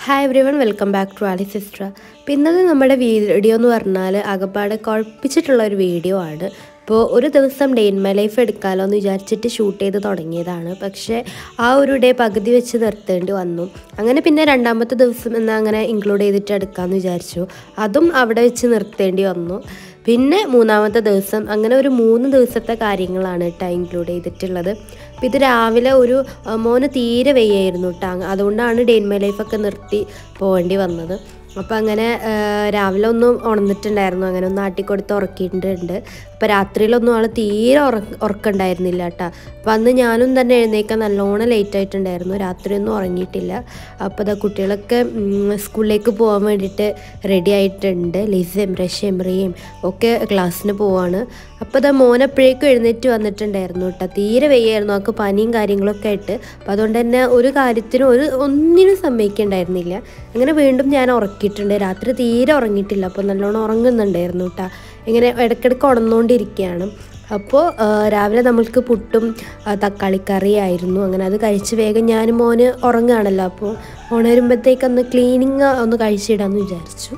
Hi everyone welcome back to ആലി sister അപ്പോൾ ഇന്നത്തെ നമ്മുടെ വീഡിയോ എന്ന് പറഞ്ഞാൽ അകപ്പാടെ കുഴപ്പിച്ചിട്ടുള്ള ഒരു വീഡിയോ ആണ് അപ്പോൾ ഒരു ദിവസം ഡേ ഇൻ മൈ ലൈഫ് എടുക്കാമല്ലോ എന്ന് വിചാരിച്ചിട്ട് ഷൂട്ട് ചെയ്ത് തുടങ്ങിയതാണ് പക്ഷേ ആ ഒരു ഡേ പകുതി വെച്ച് നിർത്തേണ്ടി വന്നു അങ്ങനെ പിന്നെ രണ്ടാമത്തെ ദിവസം എന്നാൽ അങ്ങനെ ഇൻക്ലൂഡ് ചെയ്തിട്ട് എടുക്കാമെന്ന് വിചാരിച്ചു അതും അവിടെ വെച്ച് നിർത്തേണ്ടി വന്നു പിന്നെ മൂന്നാമത്തെ ദിവസം അങ്ങനെ ഒരു മൂന്ന് ദിവസത്തെ കാര്യങ്ങളാണ് കേട്ടോ ഇൻക്ലൂഡ് ചെയ്തിട്ടുള്ളത് അപ്പോൾ ഇത് രാവിലെ ഒരു ആ, മോന് തീരെ വയ്യായിരുന്നു കേട്ടോ അതുകൊണ്ടാണ് ഡേ ഇൻ മൈ ലൈഫൊക്കെ നിർത്തി പോകേണ്ടി വന്നത് അപ്പോൾ അങ്ങനെ ആ, രാവിലെ ഒന്നും ഉണർന്നിട്ടുണ്ടായിരുന്നു അങ്ങനെ ഒന്ന് ആട്ടിക്കൊടുത്ത് ഉറക്കിയിട്ടുണ്ട് അപ്പോൾ രാത്രിയിലൊന്നും ആൾ തീരെ ഉറ ഉറക്കമുണ്ടായിരുന്നില്ല കേട്ടോ അപ്പോൾ അന്ന് ഞാനും തന്നെ എഴുന്നേക്കാൻ നല്ലോണം ലേറ്റ് ആയിട്ടുണ്ടായിരുന്നു രാത്രിയൊന്നും ഉറങ്ങിയിട്ടില്ല അപ്പോൾ ഇതാ കുട്ടികളൊക്കെ ഉം, സ്കൂളിലേക്ക് പോകാൻ വേണ്ടിയിട്ട് റെഡി ആയിട്ടുണ്ട് ലിസും റഷ്യയും റിയയും ഒക്കെ ക്ലാസ്സിന് പോവാണ് അപ്പോൾ ഇതാ മോനെപ്പോഴേക്കും എഴുന്നേറ്റ് വന്നിട്ടുണ്ടായിരുന്നു കേട്ടോ തീരെ വയ്യായിരുന്നു അവൾക്ക് പനിയും കാര്യങ്ങളൊക്കെ ആയിട്ട് അപ്പോൾ അതുകൊണ്ട് തന്നെ ഒരു കാര്യത്തിനും ഒരു ഒന്നിനും സമ്മതിക്കണ്ടായിരുന്നില്ല അങ്ങനെ വീണ്ടും ഞാൻ ഉറക്കിയിട്ടുണ്ട് രാത്രി തീരെ ഉറങ്ങിയിട്ടില്ല അപ്പോൾ നല്ലോണം ഉറങ്ങുന്നുണ്ടായിരുന്നു കേട്ടോ ഇങ്ങനെ ഇടയ്ക്കിടയ്ക്ക് ഉണർന്നുകൊണ്ടിരിക്കുകയാണ് അപ്പോൾ ആ, രാവിലെ നമ്മൾക്ക് പുട്ടും ആ, തക്കാളിക്കറി ആയിരുന്നു അങ്ങനെ അത് കഴിച്ച് വേഗം ഞാൻ മോന് ഉറങ്ങുകയാണല്ലോ അപ്പോൾ ഉണരുമ്പോഴത്തേക്കൊന്ന് ക്ലീനിങ് ഒന്ന് കഴിച്ചിടാമെന്ന് വിചാരിച്ചു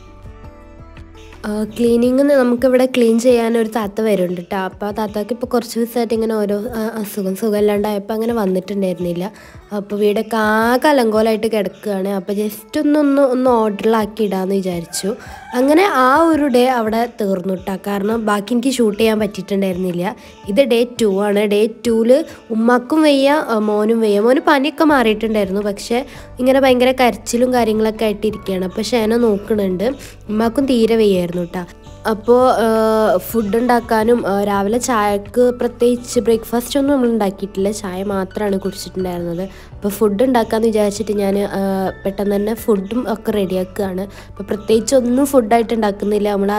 ക്ലീനിങ് നമുക്കിവിടെ ക്ലീൻ ചെയ്യാൻ ഒരു താത്ത വരുന്നുണ്ട് കേട്ടോ അപ്പോൾ ആ താത്താക്ക് ഇപ്പോൾ കുറച്ച് ദിവസമായിട്ട് ഇങ്ങനെ ഓരോ ആ, അസുഖം സുഖമില്ലാണ്ടായപ്പോൾ അങ്ങനെ വന്നിട്ടുണ്ടായിരുന്നില്ല അപ്പോൾ വീടൊക്കെ ആകെ അലങ്കോലമായിട്ട് കിടക്കുകയാണ് അപ്പോൾ ജസ്റ്റ് ഒന്ന് ഒന്ന് ഒന്ന് ഓർഡറിലാക്കി ഇടാമെന്ന് വിചാരിച്ചു അങ്ങനെ ആ ഒരു ഡേ അവിടെ തീർന്നു കേട്ടോ കാരണം ബാക്കി എനിക്ക് ഷൂട്ട് ചെയ്യാൻ പറ്റിയിട്ടുണ്ടായിരുന്നില്ല ഇത് ഡേ ടു ആണ് ഡേ ടൂവിൽ ഉമ്മാക്കും വയ്യ ആ, മോനും വയ്യ മോന് പനിയൊക്കെ മാറിയിട്ടുണ്ടായിരുന്നു പക്ഷേ ഇങ്ങനെ ഭയങ്കര കരച്ചിലും കാര്യങ്ങളൊക്കെ ആയിട്ട് ഇരിക്കുകയാണ് അപ്പോൾ ഷേന നോക്കുന്നുണ്ട് ഉമ്മാക്കും തീരെ വയ്യായിരുന്നു കേട്ടോ അപ്പോൾ ഫുഡ് ഉണ്ടാക്കാനും ആ, രാവിലെ ചായക്ക് പ്രത്യേകിച്ച് ബ്രേക്ക്ഫാസ്റ്റ് ഒന്നും നമ്മൾ ഉണ്ടാക്കിയിട്ടില്ല ചായ മാത്രമാണ് കുടിച്ചിട്ടുണ്ടായിരുന്നത് അപ്പോൾ ഫുഡ് ഉണ്ടാക്കാമെന്ന് വിചാരിച്ചിട്ട് ഞാൻ പെട്ടെന്ന് തന്നെ ഫുഡും ഒക്കെ റെഡിയാക്കുകയാണ് അപ്പോൾ പ്രത്യേകിച്ച് ഒന്നും ഫുഡായിട്ട് ഉണ്ടാക്കുന്നില്ല നമ്മൾ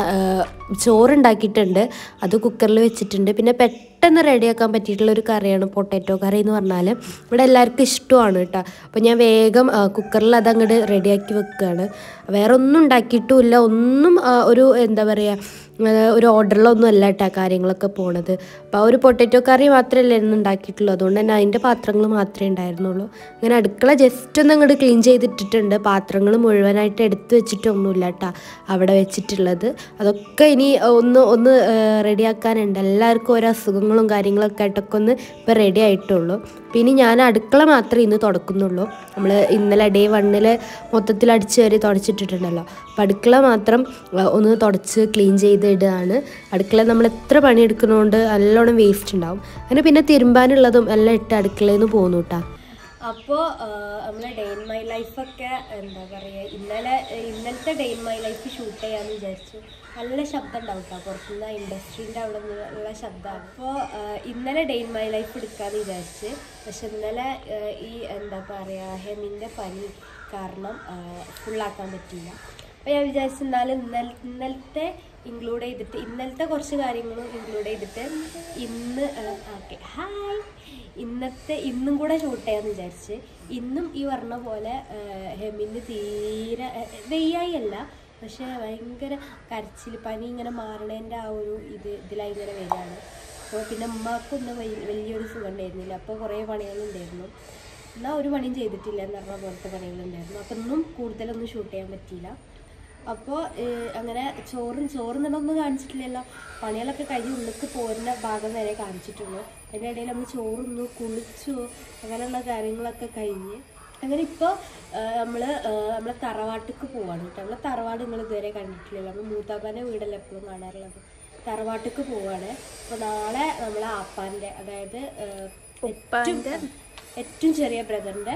ചോറ് ഉണ്ടാക്കിയിട്ടുണ്ട് അത് കുക്കറിൽ വെച്ചിട്ടുണ്ട് പിന്നെ പെട്ടെന്ന് റെഡിയാക്കാൻ പറ്റിയിട്ടുള്ള ഒരു കറിയാണ് പൊട്ടാറ്റോ കറി എന്ന് പറഞ്ഞാൽ ഇവിടെ എല്ലാവർക്കും ഇഷ്ടമാണ് കേട്ടോ അപ്പോൾ ഞാൻ വേഗം ആ, കുക്കറിൽ അത് അങ്ങോട്ട് റെഡിയാക്കി വെക്കുകയാണ് വേറെ ഒന്നും ഉണ്ടാക്കിയിട്ടുമില്ല ഒന്നും ആ, ഒരു എന്താ പറയുക ഒരു ഓർഡറിലൊന്നും അല്ല കേട്ടോ കാര്യങ്ങളൊക്കെ പോണത് അപ്പോൾ ആ ഒരു പൊട്ടാറ്റോ കറി മാത്രമല്ലേ ഇന്ന് ഉണ്ടാക്കിയിട്ടുള്ളൂ അതുകൊണ്ട് തന്നെ അതിൻ്റെ പാത്രങ്ങൾ മാത്രമേ ഉണ്ടായിരുന്നുള്ളൂ അങ്ങനെ അടുക്കള ജസ്റ്റ് ഒന്ന് അങ്ങോട്ട് ക്ലീൻ ചെയ്തിട്ടിട്ടുണ്ട് പാത്രങ്ങൾ മുഴുവനായിട്ട് എടുത്ത് വെച്ചിട്ടൊന്നുമില്ല കേട്ടോ അവിടെ വെച്ചിട്ടുള്ളത് അതൊക്കെ ഇനി ഒന്ന് ഒന്ന് റെഡിയാക്കാനുണ്ട് എല്ലാവർക്കും ഓരോ അസുഖങ്ങളും കാര്യങ്ങളൊക്കെ ആയിട്ടൊക്കെ ഒന്ന് ഇപ്പോൾ റെഡി ആയിട്ടുള്ളൂ പിന്നെ ഞാൻ അടുക്കള മാത്രമേ ഇന്ന് തുടക്കുന്നുള്ളൂ നമ്മൾ ഇന്നലെ ഡേ വണ്ണിൽ മൊത്തത്തിൽ അടിച്ച് വരെ തുടച്ചിട്ടിട്ടുണ്ടല്ലോ അപ്പോൾ അടുക്കള മാത്രം ആ, ഒന്ന് തുടച്ച് ക്ലീൻ ചെയ്ത് ഇടുകയാണ് അടുക്കള നമ്മൾ എത്ര പണിയെടുക്കുന്നതുകൊണ്ട് നല്ലോണം വേസ്റ്റ് ഉണ്ടാവും അങ്ങനെ പിന്നെ തിരുമ്പാനുള്ളതും എല്ലാം ഇട്ട് അടുക്കളയിൽ നിന്ന് പോകുന്നു കേട്ടോ അപ്പോൾ നമ്മളെ ഡേ ഇൻ മൈ ലൈഫൊക്കെ എന്താ പറയുക ഇന്നലെ ഇന്നലത്തെ day in my life shoot ചെയ്യാമെന്ന് വിചാരിച്ചു നല്ല ശബ്ദം ഉണ്ടാവും കേട്ടോ പുറത്തുനിന്ന് ഇൻഡസ്ട്രീൻ്റെ അവിടെ നിന്നുള്ള ശബ്ദമാണ് അപ്പോൾ ഇന്നലെ ഡേ ഇൻ മൈ ലൈഫ് എടുക്കാമെന്ന് വിചാരിച്ച് പക്ഷെ ഇന്നലെ ആ, ഈ എന്താ പറയുക ഹെമിൻ്റെ പനി കാരണം ഫുള്ളാക്കാൻ പറ്റിയില്ല അപ്പോൾ ഞാൻ വിചാരിച്ചു എന്നാലും ഇന്നൽ ഇന്നലത്തെ ഇൻക്ലൂഡ് ചെയ്തിട്ട് ഇന്നലത്തെ കുറച്ച് കാര്യങ്ങളും ഇൻക്ലൂഡ് ചെയ്തിട്ട് ഇന്ന് ഓക്കെ ഹായ് ഇന്നത്തെ ഇന്നും കൂടെ ഷൂട്ട് ചെയ്യാന്ന് വിചാരിച്ച് ഇന്നും ഈ പറഞ്ഞ പോലെ ഹെമിന് തീരെ വെയ്യായി അല്ല പക്ഷെ ഭയങ്കര കരച്ചിൽ പനി ഇങ്ങനെ മാറണേൻ്റെ ആ ഒരു ഇത് ഇതിലായി ഇങ്ങനെ വരികയാണ് അപ്പോൾ പിന്നെ ഉമ്മാക്കൊന്നും വലി- വലിയൊരു സുഖം ഉണ്ടായിരുന്നില്ല അപ്പോൾ കുറേ പണികളുണ്ടായിരുന്നു എന്നാൽ ഒരു പണിയും ചെയ്തിട്ടില്ല എന്ന് പറഞ്ഞ പോലത്തെ പണികളുണ്ടായിരുന്നു അപ്പോൾ ഒന്നും കൂടുതലൊന്നും ഷൂട്ട് ചെയ്യാൻ പറ്റിയില്ല അപ്പോൾ അങ്ങനെ ചോറും ചോറും തന്നെ ഒന്നും കാണിച്ചിട്ടില്ലല്ലോ പണികളൊക്കെ കഴിഞ്ഞ് ഉള്ളിലേക്ക് പോരുന്ന ഭാഗം വരെ കാണിച്ചിട്ടുള്ളൂ അതിൻ്റെ ഇടയിൽ നമ്മൾ ചോറുന്നു കുളിച്ചു അങ്ങനെയുള്ള കാര്യങ്ങളൊക്കെ കഴിഞ്ഞ് അങ്ങനെ ഇപ്പോൾ നമ്മൾ നമ്മളെ തറവാട്ടിക്ക് പോവാണ് കേട്ടോ നമ്മളെ തറവാട് നിങ്ങൾ ഇതുവരെ കണ്ടിട്ടില്ലല്ലോ നമ്മൾ മൂത്താപ്പാൻ്റെ വീടല്ല എപ്പോഴും കാണാറുള്ളത് തറവാട്ടിക്ക് പോവാണ് അപ്പോൾ നാളെ നമ്മളെ ആപ്പാൻ്റെ അതായത് ഏഹ്, ഏറ്റവും ഏറ്റവും ചെറിയ ബ്രദറിൻ്റെ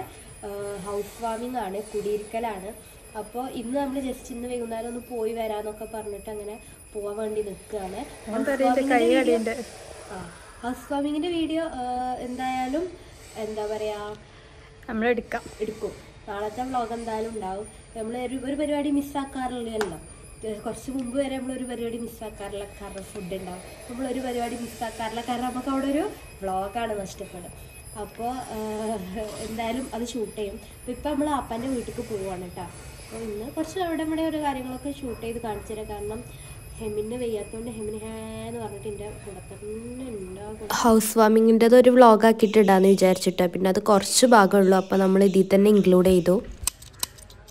ഹൗസ് വാമിംഗ് ആണ് കുടിയിരിക്കലാണ് അപ്പോൾ ഇന്ന് നമ്മൾ ജസ്റ്റ് ഇന്ന് വൈകുന്നേരം ഒന്ന് പോയി വരാന്നൊക്കെ പറഞ്ഞിട്ട് അങ്ങനെ പോവാൻ വേണ്ടി നിൽക്കുകയാണ് ഹൗസ് വാമിങ്ങിൻ്റെ വീഡിയോ എന്തായാലും എന്താ പറയുക നമ്മളെടുക്കാം എടുക്കും നാളത്തെ വ്ളോഗ് എന്തായാലും ഉണ്ടാവും നമ്മൾ ഒരു ഒരു പരിപാടി മിസ്സാക്കാറില്ലല്ലോ ഏഹ് കുറച്ച് മുമ്പ് വരെ നമ്മൾ ഒരു പരിപാടി മിസ്സാക്കാറില്ല കാരണം ഫുഡ് ഉണ്ടാവും നമ്മൾ ഒരു പരിപാടി മിസ്സാക്കാറില്ല കാരണം നമുക്ക് അവിടെ ഒരു വ്ളോഗാണ് നഷ്ടപ്പെടും അപ്പോൾ എന്തായാലും അത് ഷൂട്ട് ചെയ്യും അപ്പോൾ ഇപ്പം നമ്മൾ അപ്പൻ്റെ വീട്ടിലേക്ക് പോവുകയാണ് കേട്ടോ അപ്പോൾ ഇന്ന് കുറച്ച് അവിടെ ഇവിടെ ഓരോ കാര്യങ്ങളൊക്കെ ഷൂട്ട് ചെയ്ത് കാണിച്ചു തരാം കാരണം ഹെമിന് വയ്യാത്തതുകൊണ്ട് ഹെമിന് ഹേ എന്ന് പറഞ്ഞിട്ട് എൻ്റെ കൂടെ തന്നെ ഉണ്ടാകും ഹൗസ് വാമിങ്ങിൻ്റെത് ഒരു വ്ളോഗ് ആക്കിയിട്ട് ഇടാന്ന് വിചാരിച്ചിട്ടാ പിന്നെ അത് കുറച്ച് ഭാഗമുള്ളൂ അപ്പോൾ നമ്മൾ ഇതിൽ തന്നെ ഇൻക്ലൂഡ് ചെയ്തു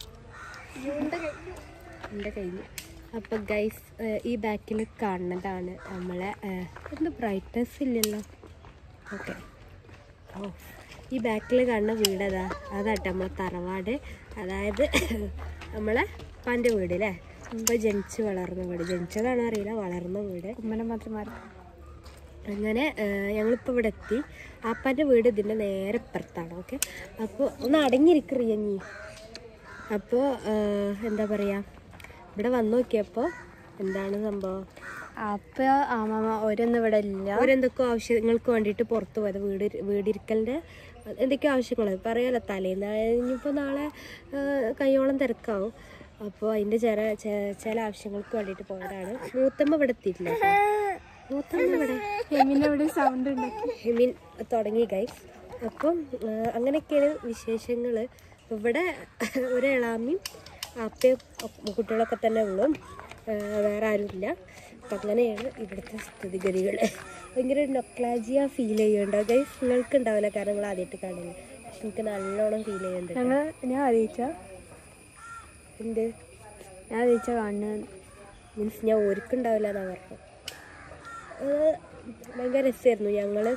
എൻ്റെ കഴിഞ്ഞു അപ്പോൾ ഗൈസ് ഈ ബാക്കിൽ കാണുന്നതാണ് നമ്മളെ ഏഹ്, എന്ത് ബ്രൈറ്റ്നസ് ഇല്ലല്ലോ ഓക്കെ ഓ ഈ ബാക്കിൽ കാണുന്ന വീട് അതാ അതാട്ടോ നമ്മളെ തറവാട് അതായത് നമ്മളെ ഉപ്പാൻ്റെ വീട് അല്ലേ ഇപ്പോൾ ജനിച്ച് വളർന്ന വീട് ജനിച്ചതാണോ അറിയില്ല വളർന്ന വീട് ഉമ്മനെ മാത്രം അങ്ങനെ ഞങ്ങളിപ്പോൾ ഇവിടെ എത്തി ആപ്പാൻ്റെ വീട് ഇതിൻ്റെ നേരെ ഇപ്പുറത്താണ് ഓക്കെ അപ്പോൾ ഒന്ന് അടങ്ങിയിരിക്കറിയഞ്ഞി അപ്പോൾ എന്താ പറയുക ഇവിടെ വന്നു നോക്കിയപ്പോൾ എന്താണ് സംഭവം അപ്പൊ ആമാമ ഓരോന്നും ഇവിടെ ഇല്ല അവരെന്തൊക്കെ ആവശ്യങ്ങൾക്ക് വേണ്ടിയിട്ട് പുറത്ത് പോയത് വീട് വീടിരിക്കലിൻ്റെ എന്തൊക്കെയോ ആവശ്യങ്ങൾ പറയാലോ തലേന്ന് ഇനിയിപ്പോൾ നാളെ ആ, കയ്യോളം തിരക്കാവും അപ്പോൾ അതിൻ്റെ ചില ചെ- ചില ആവശ്യങ്ങൾക്ക് വേണ്ടിയിട്ട് പോയതാണ് മൂത്തമ്മ ഇവിടെ എത്തിയിട്ടില്ല കേട്ടോ. മൂത്തമ്മ ഇവിടെ എമിനെ ഇവിടെ സൗണ്ട് ഉണ്ടാക്കി ഐ മീൻ തുടങ്ങി ഗൈസ് അപ്പം ആ, അങ്ങനെയൊക്കെയാണ് വിശേഷങ്ങൾ ഇവിടെ ഒരു ഇളാമ്മയും അപ്പയും ഒ- കുട്ടികളൊക്കെ തന്നെ ഉള്ളൂ ആ, വേറെ ആരുമില്ല അപ്പം അങ്ങനെയാണ് ഇവിടുത്തെ സ്ഥിതിഗതികൾ ഭയങ്കര നൊക്ലാജിയ ഫീൽ ചെയ്യുന്നുണ്ടോ ഗൈസ് നിങ്ങൾക്ക് ഉണ്ടാവില്ല കാരണം നിങ്ങൾ ആദ്യമായിട്ട് കാണില്ല പക്ഷെ എനിക്ക് നല്ലോണം ഫീൽ ചെയ്യുന്നുണ്ട് ഞങ്ങൾ ഞാൻ അറിയിച്ച എന്ത് ഞാൻ അറിയിച്ച കാണുന്നത് മീൻസ് ഞാൻ ഒരുക്കുണ്ടാവില്ല എന്നാണ് പറഞ്ഞത് അത് ഭയങ്കര രസമായിരുന്നു ഞങ്ങൾ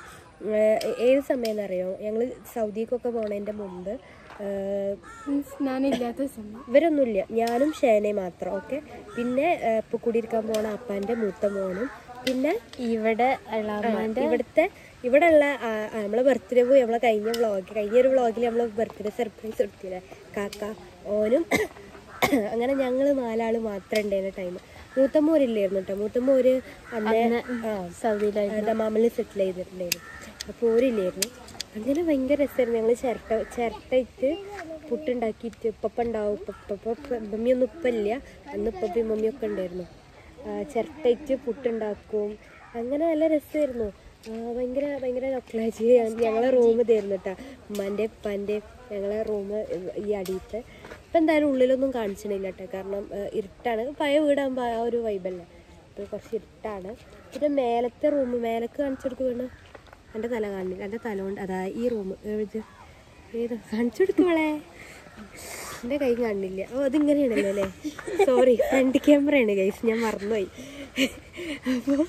ഏത് സമയം എന്നറിയോ ഞങ്ങൾ സൗദിക്കൊക്കെ പോണതിൻ്റെ മുമ്പ് ഏഹ്, മീൻസ് ഞാനില്ലാത്ത സമയം ഇവരൊന്നുമില്ല ഞാനും ഷേനയും മാത്രം ഓക്കെ പിന്നെ ഇപ്പോൾ കുടിയിരിക്കാൻ പോണ അപ്പാൻ്റെ മൂത്ത മോനും പിന്നെ ഇവിടെ ആ, ഇളാമാന്റെ ഇവിടുത്തെ ഇവിടെയുള്ള ആ, ആ, നമ്മളെ ബർത്ത്ഡേ പോയി നമ്മളെ കഴിഞ്ഞ വ്ളോഗ് കഴിഞ്ഞ ഒരു വ്ളോഗിൽ നമ്മൾ ബർത്ത്ഡേ സർപ്രൈസ് കൊടുത്തില്ലേ കാക്ക ഓനും അങ്ങനെ ഞങ്ങൾ നാലാള് മാത്രമേ ഉണ്ടായിരുന്ന ടൈം മൂത്തമ്മ ഒരില്ലായിരുന്നു കേട്ടോ മൂത്തമ്മ ഒരു അന്നേ ആ സൗദിയിലായി ദമാമിൽ സെറ്റിൽ ചെയ്തിട്ടുണ്ടായിരുന്നു അപ്പോൾ ഓരില്ലായിരുന്നു അങ്ങനെ ഭയങ്കര രസമായിരുന്നു ഞങ്ങൾ ചിരട്ട ചിരട്ടയിട്ട് പുട്ടുണ്ടാക്കിയിട്ട് ഉപ്പപ്പ ഉണ്ടാവും ഉപ്പപ്പ മമ്മിയൊന്നും ഉപ്പല്ല അന്ന് ഉപ്പപ്പയും മമ്മിയൊക്കെ ഉണ്ടായിരുന്നു ആ, ചിരട്ടയിട്ട് പുട്ടുണ്ടാക്കും അങ്ങനെ നല്ല രസമായിരുന്നു ആ, ഭയങ്കര ഭയങ്കര നൊക്ലാജി ഞങ്ങളെ റൂം തരുന്നു കേട്ടോ ഉമ്മാൻ്റെ ഉപ്പാൻ്റെ ഞങ്ങളെ റൂം ഈ അടിയത്തെ ഇപ്പം എന്തായാലും ഉള്ളിലൊന്നും കാണിച്ചിട്ടില്ല കേട്ടോ കാരണം ആ, ഇരുട്ടാണ് പഴയ വീടാകുമ്പോൾ ആ ഒരു വൈബല്ലേ ഇപ്പോൾ കുറച്ച് ഇരുട്ടാണ് പിന്നെ മേലത്തെ റൂം മേലക്ക് കാണിച്ചു കൊടുക്കുകയാണ് എൻ്റെ തല കാണില്ല എൻ്റെ തല കൊണ്ട് അതാ ഈ റൂം ഏത് ഏത് കാണിച്ചു കൊടുക്കുവളെ എൻ്റെ കൈ കാണില്ല ഓ അതിങ്ങനെയാണല്ലോ അല്ലേ സോറി ഫ്രണ്ട് ക്യാമറയാണ് ഗൈസ് ഞാൻ മറന്നുപോയി അപ്പോൾ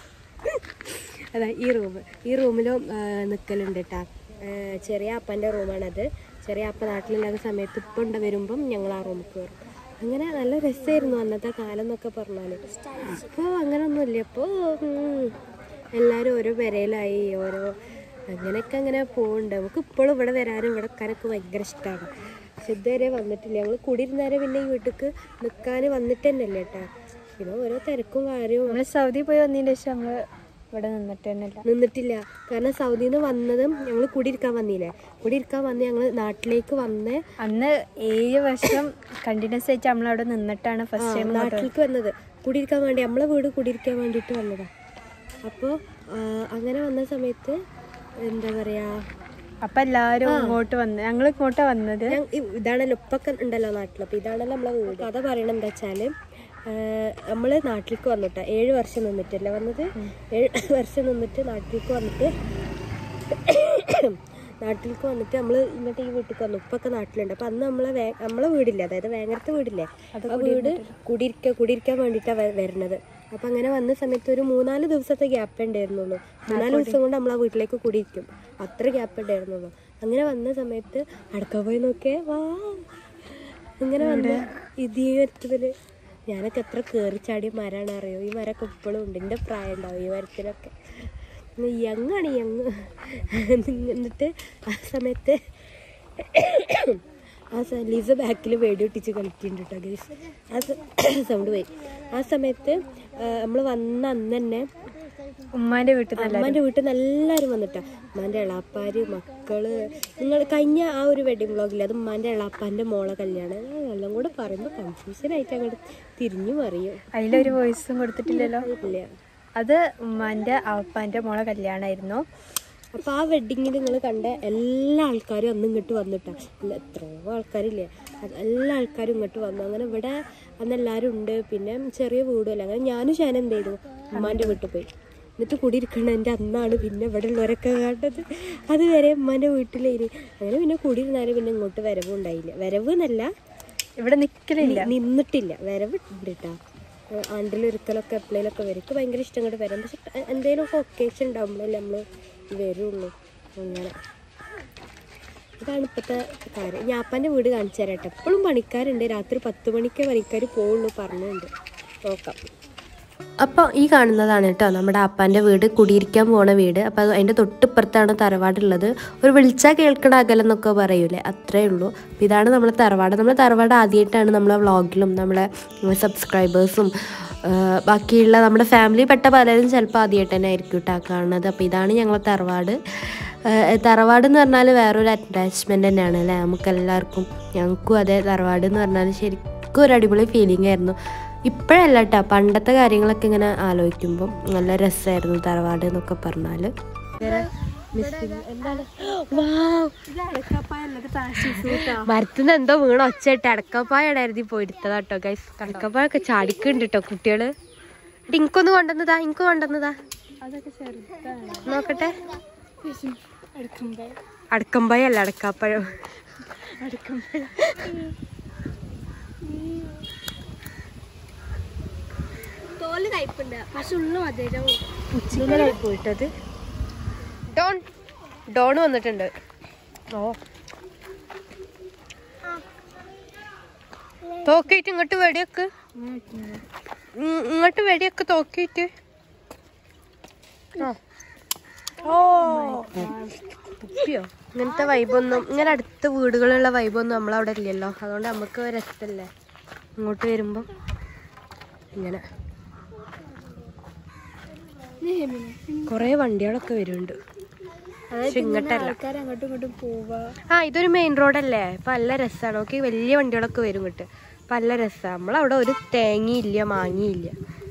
അതാ ഈ റൂം ഈ റൂമിലും നിൽക്കലുണ്ട് കേട്ടാ ചെറിയ അപ്പൻ്റെ റൂമാണത് ചെറിയ അപ്പ നാട്ടിലില്ലാത്ത സമയത്ത് ഇപ്പം ഉണ്ട് വരുമ്പം ഞങ്ങൾ ആ റൂമിൽ കയറും അങ്ങനെ നല്ല രസമായിരുന്നു അന്നത്തെ കാലം എന്നൊക്കെ പറഞ്ഞാൽ ഇപ്പോൾ അങ്ങനെയൊന്നുമില്ല ഇപ്പോൾ എല്ലാവരും ഓരോ പെരയിലായി ഓരോ അങ്ങനെയൊക്കെ അങ്ങനെ പോകുന്നുണ്ട് നമുക്ക് ഇപ്പോഴും ഇവിടെ വരാനും ഇവിടെ നിൽക്കാനൊക്കെ ഭയങ്കര ഇഷ്ടമാണ് പക്ഷെ ഇതുവരെ വന്നിട്ടില്ല ഞങ്ങൾ കൂടിയിരുന്നേരെ പിന്നെ ഈ വീട്ടിലേക്ക് നിൽക്കാൻ വന്നിട്ട് തന്നെയല്ലേ കേട്ടാ പിന്നെ ഓരോ തിരക്കും കാര്യവും നമ്മള് സൗദി പോയി വന്നതിന് ശേഷം നമ്മള് ഇവിടെ നിന്നിട്ട് തന്നെയല്ല നിന്നിട്ടില്ല കാരണം സൗദിയിൽ നിന്ന് വന്നതും ഞങ്ങൾ കുടിയിരിക്കാൻ വന്നില്ലേ കുടിയിരിക്കാൻ വന്ന് ഞങ്ങൾ നാട്ടിലേക്ക് വന്ന് അന്ന് ഏഴ് വർഷം കണ്ടിന്യൂസ് ആയിട്ട് നമ്മളവിടെ നിന്നിട്ടാണ് ഫസ്റ്റ് ടൈം നാട്ടിലേക്ക് വന്നത് കുടിയിരിക്കാൻ വേണ്ടി നമ്മളെ വീട് കുടിയിരിക്കാൻ വേണ്ടിയിട്ട് വന്നതാ അപ്പോൾ അങ്ങനെ വന്ന സമയത്ത് എന്താ പറയാ അപ്പൊ എല്ലാരും ഇങ്ങോട്ട് വന്ന് ഞങ്ങൾ ഇങ്ങോട്ടാ വന്നത് ഞാൻ ഇ- ഇതാണല്ലോ ഇപ്പൊക്കെ ഉണ്ടല്ലോ നാട്ടിൽ അപ്പോൾ ഇതാണല്ലോ നമ്മളെ വീട് കഥ പറയണത് എന്താ വെച്ചാൽ നമ്മൾ നാട്ടിലേക്ക് വന്നിട്ടാ ഏഴ് വർഷം നിന്നിട്ടല്ലേ വന്നത് ഏഴ് വർഷം നിന്നിട്ട് നാട്ടിലേക്ക് വന്നിട്ട് നാട്ടിലേക്ക് വന്നിട്ട് നമ്മൾ ഇങ്ങോട്ട് ഈ വീട്ടിലേക്ക് വന്നു ഉപ്പൊക്കെ നാട്ടിലുണ്ട് അപ്പം അന്ന് നമ്മളെ വേ നമ്മളെ വീടില്ലേ അതായത് വേങ്ങരത്തെ വീടില്ലേ ആ വീട് കുടിയിരിക്ക കുടിയിരിക്കാൻ വേണ്ടിയിട്ടാണ് വരണത് അപ്പം അങ്ങനെ വന്ന സമയത്ത് ഒരു മൂന്നാല് ദിവസത്തെ ഗ്യാപ്പ് ഉണ്ടായിരുന്നുള്ളൂ മൂന്നാല് ദിവസം കൊണ്ട് നമ്മൾ ആ വീട്ടിലേക്ക് കുടിയിരിക്കും അത്ര ഗ്യാപ്പ് ഉണ്ടായിരുന്നുള്ളൂ അങ്ങനെ വന്ന സമയത്ത് അടക്ക പോയി നോക്കിയേ വാ ഇങ്ങനെ വന്ന് ഇത് ഈ മരത്തില് ഞാനൊക്കെ എത്ര കയറി ചാടിയ മരമാണ് അറിയോ ഈ മരമൊക്കെ ഇപ്പോഴും ഉണ്ട് എൻ്റെ പ്രായം ഉണ്ടാവും ഈ മരത്തിലൊക്കെ യങ്ങാണ് യങ് എന്നിട്ട് ആ സമയത്ത് ആ സ- ലീസ ബാക്കിൽ വേടി ഒട്ടിച്ച് കളിക്കുന്നുണ്ട് കേട്ടോ ഗൈസ് ആ സൗണ്ട് പോയി ആ സമയത്ത് നമ്മൾ വന്ന അന്ന് തന്നെ ഉമ്മാന്റെ വീട്ടിൽ നിന്ന് അമ്മാൻ്റെ വീട്ടിൽ നിന്ന് എല്ലാവരും വന്നിട്ടാ ഉമ്മാൻ്റെ എളാപ്പാര് മക്കള് നിങ്ങൾ കഴിഞ്ഞ ആ ഒരു വെഡിങ് വ്ളോഗിൽ അത് ഉമ്മാൻ്റെ എളാപ്പാൻ്റെ മോളെ കല്യാണം എല്ലാം കൂടെ പറയുമ്പോൾ കൺഫ്യൂഷൻ ആയിട്ട് അങ്ങോട്ട് തിരിഞ്ഞു മറിയും അതിലൊരു വോയിസും കൊടുത്തിട്ടില്ലല്ലോ ഇല്ല അത് ഉമ്മാന്റെ അപ്പാന്റെ മോളെ കല്യാണമായിരുന്നു അപ്പോൾ ആ വെഡിങ്ങിൽ നിങ്ങൾ കണ്ട എല്ലാ ആൾക്കാരും അന്ന് ഇങ്ങോട്ട് വന്നിട്ടാ ഇല്ല, എത്രയോ ആൾക്കാരില്ലേ അത് എല്ലാ ആൾക്കാരും ഇങ്ങോട്ട് വന്നു അങ്ങനെ ഇവിടെ അന്ന് എല്ലാവരും ഉണ്ട് പിന്നെ ചെറിയ വീടുമല്ല അങ്ങനെ ഞാനും ഷാൻ എന്ത് ചെയ്തു ഉമ്മാൻ്റെ വീട്ടിൽ പോയി എന്നിട്ട് കുടിയിരിക്കണതിൻ്റെ അന്നാണ് പിന്നെ ഇവിടെ ഉള്ളവരൊക്കെ കണ്ടത് അതുവരെ ഉമ്മാൻ്റെ വീട്ടിലേരി അങ്ങനെ പിന്നെ കുടിയിരുന്നാലും പിന്നെ ഇങ്ങോട്ട് വരവും ഉണ്ടായില്ല വരവ് എന്നല്ല ഇവിടെ നിക്കലില്ല നി- നിന്നിട്ടില്ല വരവ് ഇട്ടാ ആണ്ടിലൊരിക്കലൊക്കെ എപ്പോഴേലൊക്കെ വരും എനിക്ക് ഭയങ്കര ഇഷ്ടം കൊണ്ട് വരാം പക്ഷെ എന്തെങ്കിലുമൊക്കെ ഒക്കേഷൻ ഉണ്ടാകുമ്പോഴല്ലേ നമ്മൾ വരുള്ളൂ അങ്ങനെ ഇതാണ് ഇപ്പോഴത്തെ കാര്യം ഞാപ്പാൻ്റെ വീട് കാണിച്ചു തരാം കേട്ടോ എപ്പോഴും പണിക്കാരുണ്ട് രാത്രി പത്ത് മണിക്കേ പണിക്കാർ പോവുള്ളൂ പറഞ്ഞുണ്ട് നോക്കാം അപ്പോൾ ഈ കാണുന്നതാണ് കേട്ടോ നമ്മുടെ അപ്പാൻ്റെ വീട് കുടിയിരിക്കാൻ പോണ വീട് അപ്പോൾ അത് അതിൻ്റെ തൊട്ടിപ്പുറത്താണ് തറവാടുള്ളത് ഒരു വിളിച്ചാൽ കേൾക്കണ അകലം എന്നൊക്കെ പറയൂലേ അത്രേ ഉള്ളൂ അപ്പോൾ ഇതാണ് നമ്മളെ തറവാട് നമ്മളെ തറവാട് ആദ്യമായിട്ടാണ് നമ്മളെ വ്ളോഗിലും നമ്മളെ സബ്സ്ക്രൈബേഴ്സും ബാക്കിയുള്ള നമ്മുടെ ഫാമിലി പെട്ട പലരും ചിലപ്പോൾ ആദ്യമായിട്ട് തന്നെ ആയിരിക്കും കേട്ടോ കാണുന്നത് അപ്പോൾ ഇതാണ് ഞങ്ങളെ തറവാട് ഏഹ് തറവാട് എന്ന് പറഞ്ഞാൽ വേറൊരു അറ്റാച്ച്മെൻ്റ് തന്നെയാണ് അല്ലേ നമുക്ക് എല്ലാവർക്കും ഞങ്ങൾക്കും അതെ തറവാട് എന്ന് പറഞ്ഞാൽ ശരിക്കും ഒരു അടിപൊളി ഫീലിംഗ് ആയിരുന്നു ഇപ്പോഴല്ല കേട്ടോ പണ്ടത്തെ കാര്യങ്ങളൊക്കെ ഇങ്ങനെ ആലോചിക്കുമ്പോൾ നല്ല രസമായിരുന്നു തറവാട് എന്നൊക്കെ പറഞ്ഞാൽ മരത്തുനിന്ന് എന്തോ വീണ ഒച്ചയിട്ട് അടക്കപ്പായ ഇടരുതി പോയിരുത്തതാ കേട്ടോ ഗൈസ് അടക്കപ്പായൊക്കെ ചാടിക്കുന്നുണ്ട് കേട്ടോ കുട്ടികള് എടി, ഇനിക്കൊന്ന് കൊണ്ടുവന്നതാ എനിക്ക് കൊണ്ടുവന്നതാ അതൊക്കെ ചെറുതാണ് നോക്കട്ടെ അടുക്കുമ്പോൾ അടക്കമ്പായ അല്ല അടക്കാപ്പഴം അടുക്കുമ്പോൾ തോല് കയ്പുണ്ട് പക്ഷെ ഉള്ളു മധുരവും പോയിട്ടത് ഡോൺ ഡോൺ വന്നിട്ടുണ്ട് ഓ തോക്കിയിട്ട് ഇങ്ങോട്ട് വെടിയൊക്കെ ഇ- ഇങ്ങോട്ട് വെടിയൊക്കെ തോക്കിയിട്ട് ആ. ഓ ഉപ്പിയോ ഇങ്ങനത്തെ വൈബൊന്നും ഇങ്ങനെ അടുത്ത വീടുകളുള്ള വൈബൊന്നും നമ്മളവിടെ ഇല്ലല്ലോ അതുകൊണ്ട് നമുക്ക് രസമല്ലേ ഇങ്ങോട്ട് വരുമ്പം ഇങ്ങനെ കുറേ വണ്ടികളൊക്കെ വരുന്നുണ്ട് പക്ഷെ ഇങ്ങോട്ടല്ല ആൾക്കാർ അങ്ങോട്ടും ഇങ്ങോട്ടും പോവാ ആ ഇതൊരു മെയിൻ റോഡല്ലേ അപ്പൊ നല്ല രസമാണ് ഓക്കെ വലിയ വണ്ടികളൊക്കെ വരും ഇങ്ങോട്ട് അപ്പൊ നല്ല രസമാണ് നമ്മളവിടെ ഒരു തേങ്ങയില്ല മാങ്ങയില്ല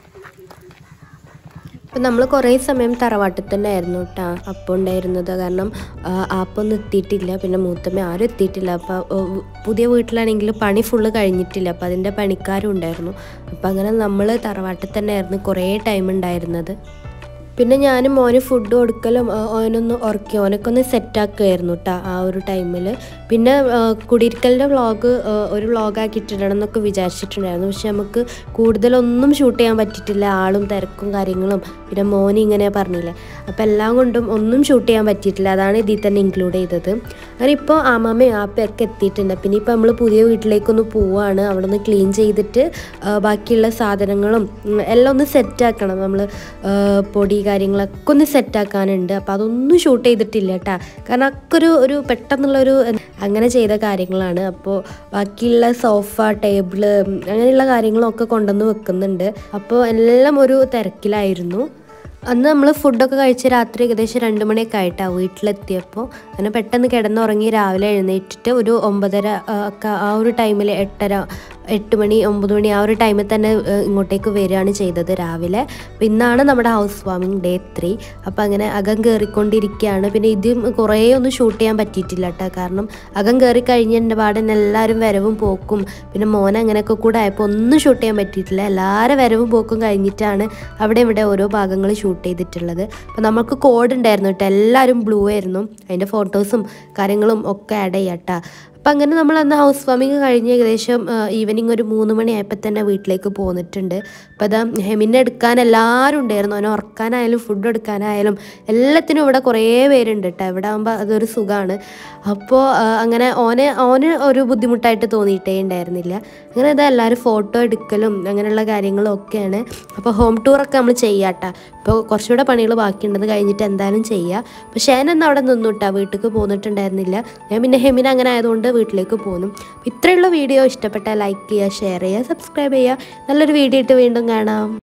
അപ്പം നമ്മൾ കുറേ സമയം തറവാട്ടിൽ തന്നെ ആയിരുന്നു കേട്ടോ അപ്പം ഉണ്ടായിരുന്നത് കാരണം ആ, ആപ്പൊന്നും എത്തിയിട്ടില്ല പിന്നെ മൂത്തമ്മ ആരും എത്തിയിട്ടില്ല അപ്പോൾ പുതിയ വീട്ടിലാണെങ്കിൽ പണി ഫുള്ള് കഴിഞ്ഞിട്ടില്ല അപ്പം അതിൻ്റെ പണിക്കാരും ഉണ്ടായിരുന്നു അപ്പം അങ്ങനെ നമ്മൾ തറവാട്ടിൽ തന്നെ ആയിരുന്നു കുറേ ടൈം ഉണ്ടായിരുന്നത് പിന്നെ ഞാനും മോന് ഫുഡ് കൊടുക്കലും ആ, ഓനൊന്ന് ഉറക്കി ഓനൊക്കെ ഒന്ന് സെറ്റാക്കുമായിരുന്നു കേട്ടോ ആ ഒരു ടൈമിൽ പിന്നെ ആ, കുടിയിരിക്കലിൻ്റെ വ്ളോഗ് ഒരു വ്ളോഗാക്കിയിട്ടിടണം എന്നൊക്കെ വിചാരിച്ചിട്ടുണ്ടായിരുന്നു പക്ഷെ നമുക്ക് കൂടുതലൊന്നും ഷൂട്ട് ചെയ്യാൻ പറ്റിയിട്ടില്ല ആളും തിരക്കും കാര്യങ്ങളും പിന്നെ മോന് ഇങ്ങനെ പറഞ്ഞില്ലേ അപ്പോൾ എല്ലാം കൊണ്ടും ഒന്നും ഷൂട്ട് ചെയ്യാൻ പറ്റിയിട്ടില്ല അതാണ് ഇതിൽ തന്നെ ഇൻക്ലൂഡ് ചെയ്തത് അങ്ങനെ ഇപ്പോൾ ആമാമ്മയും ആപ്പയൊക്കെ എത്തിയിട്ടുണ്ട് പിന്നെ ഇപ്പോൾ നമ്മൾ പുതിയ വീട്ടിലേക്കൊന്ന് പോവാണ് അവിടെ ഒന്ന് ക്ലീൻ ചെയ്തിട്ട് ആ, ബാക്കിയുള്ള സാധനങ്ങളും ഉം, എല്ലാം ഒന്ന് സെറ്റാക്കണം നമ്മൾ പൊടി കാര്യങ്ങളൊക്കെ ഒന്ന് സെറ്റാക്കാനുണ്ട് അപ്പോൾ അതൊന്നും ഷൂട്ട് ചെയ്തിട്ടില്ല കേട്ടാ കാരണം ഒക്കെ ഒരു ഒരു പെട്ടെന്നുള്ളൊരു എന്ത് അങ്ങനെ ചെയ്ത കാര്യങ്ങളാണ് അപ്പോൾ ബാക്കിയുള്ള സോഫ ടേബിള് അങ്ങനെയുള്ള കാര്യങ്ങളൊക്കെ കൊണ്ടുവന്ന് വെക്കുന്നുണ്ട് അപ്പോൾ എല്ലാം ഒരു തിരക്കിലായിരുന്നു അന്ന് നമ്മൾ ഫുഡൊക്കെ കഴിച്ച് രാത്രി ഏകദേശം രണ്ട് മണിയൊക്കെ ആയിട്ടാണ് വീട്ടിലെത്തിയപ്പോൾ അങ്ങനെ പെട്ടെന്ന് കിടന്നുറങ്ങി രാവിലെ എഴുന്നേറ്റിട്ട് ഒരു ഒമ്പതര ആ, ഒക്കെ ആ ഒരു ടൈമിൽ എട്ടര എട്ട് മണി ഒമ്പത് മണി ആ ഒരു ടൈമിൽ തന്നെ ഏ, ഇങ്ങോട്ടേക്ക് വരികയാണ് ചെയ്തത് രാവിലെ അപ്പോൾ ഇന്നാണ് നമ്മുടെ ഹൗസ് വാമിങ് ഡേ ത്രീ അപ്പോൾ അങ്ങനെ അകം കയറിക്കൊണ്ടിരിക്കുകയാണ് പിന്നെ ഇതും കുറേ ഒന്നും ഷൂട്ട് ചെയ്യാൻ പറ്റിയിട്ടില്ല കേട്ടോ കാരണം അകം കയറി കഴിഞ്ഞതിൻ്റെ പാടൻ എല്ലാവരും വരവും പോക്കും പിന്നെ മോൻ അങ്ങനെയൊക്കെ കൂടെ ആയപ്പോൾ ഒന്നും ഷൂട്ട് ചെയ്യാൻ പറ്റിയിട്ടില്ല എല്ലാവരും വരവും പോക്കും കഴിഞ്ഞിട്ടാണ് അവിടെ ഇവിടെ ഓരോ ഭാഗങ്ങൾ ഷൂട്ട് ചെയ്തിട്ടുള്ളത് അപ്പോൾ നമുക്ക് കോഡ് ഉണ്ടായിരുന്നു കേട്ടോ എല്ലാവരും ബ്ലൂ ആയിരുന്നു അതിൻ്റെ ഫോട്ടോസും കാര്യങ്ങളും ഒക്കെ ആഡ് ചെയ്യാം കേട്ടോ അപ്പം അങ്ങനെ നമ്മൾ അന്ന് ഹൗസ് വാമിങ് കഴിഞ്ഞ് ഏകദേശം ഈവനിങ് ഒരു മൂന്ന് മണിയായപ്പോൾ തന്നെ വീട്ടിലേക്ക് പോന്നിട്ടുണ്ട് അപ്പോൾ അതാ ഹെമിനെ എടുക്കാൻ എല്ലാവരും ഉണ്ടായിരുന്നു അവനെ ഉറക്കാനായാലും ഫുഡ് എടുക്കാനായാലും എല്ലാത്തിനും ഇവിടെ കുറേ പേരുണ്ട് കേട്ടോ ഇവിടെ ആകുമ്പോൾ അതൊരു സുഖമാണ് അപ്പോൾ അങ്ങനെ ഓനെ ഓന് ഒരു ബുദ്ധിമുട്ടായിട്ട് തോന്നിയിട്ടേ ഉണ്ടായിരുന്നില്ല അങ്ങനെ ഇതാ എല്ലാവരും ഫോട്ടോ എടുക്കലും അങ്ങനെയുള്ള കാര്യങ്ങളും ഒക്കെയാണ് അപ്പോൾ ഹോം ടൂറൊക്കെ നമ്മൾ ചെയ്യാട്ടോ ഇപ്പോൾ കുറച്ചുകൂടെ പണികൾ ബാക്കിയുണ്ടെന്ന് കഴിഞ്ഞിട്ട് എന്തായാലും ചെയ്യുക അപ്പോൾ ഷേനന്ന് അവിടെ നിന്നു കേട്ടോ വീട്ടിലേക്ക് പോന്നിട്ടുണ്ടായിരുന്നില്ല ഞാൻ പിന്നെ ഹെമിന അങ്ങനെ ആയതുകൊണ്ട് വീട്ടിലേക്ക് പോന്നു അപ്പോൾ ഇത്രയുള്ള വീഡിയോ ഇഷ്ടപ്പെട്ടാൽ ലൈക്ക് ചെയ്യുക ഷെയർ ചെയ്യുക സബ്സ്ക്രൈബ് ചെയ്യുക നല്ലൊരു വീഡിയോ ഇട്ട് വീണ്ടും കാണാം